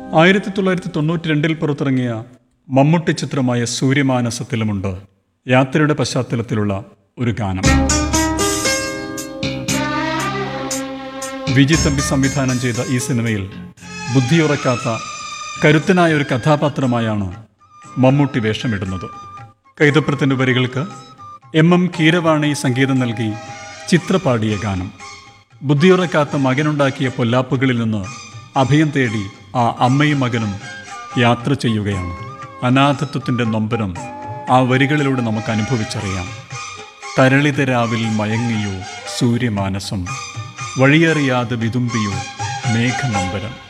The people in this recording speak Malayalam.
ആയിരത്തി തൊള്ളായിരത്തി തൊണ്ണൂറ്റി രണ്ടിൽ പുറത്തിറങ്ങിയ മമ്മൂട്ടി ചിത്രമായ സൂര്യമാനസത്തിലുമുണ്ട് യാത്രയുടെ പശ്ചാത്തലത്തിലുള്ള ഒരു ഗാനം വിജി തമ്പി സംവിധാനം ചെയ്ത ഈ സിനിമയിൽ ബുദ്ധിയുറക്കാത്ത കരുത്തനായ ഒരു കഥാപാത്രമായാണ് മമ്മൂട്ടി വേഷമിടുന്നത് കൈതപ്രത്തിൻ്റെ വരികൾക്ക് എം എം കീരവാണി സംഗീതം നൽകി ചിത്ര പാടിയ ഗാനം ബുദ്ധിയുറക്കാത്ത മകനുണ്ടാക്കിയ പൊല്ലാപ്പുകളിൽ നിന്ന് അഭയം തേടി ആ അമ്മയും മകനും യാത്ര ചെയ്യുകയാണ് അനാഥത്വത്തിൻ്റെ നൊമ്പരം ആ വരികളിലൂടെ നമുക്ക് അനുഭവിച്ചറിയാം തരളിതരാവിൽ മയങ്ങിയോ സൂര്യമാനസം വഴിയറിയാതെ വിതുമ്പിയോ മേഘനമ്പരം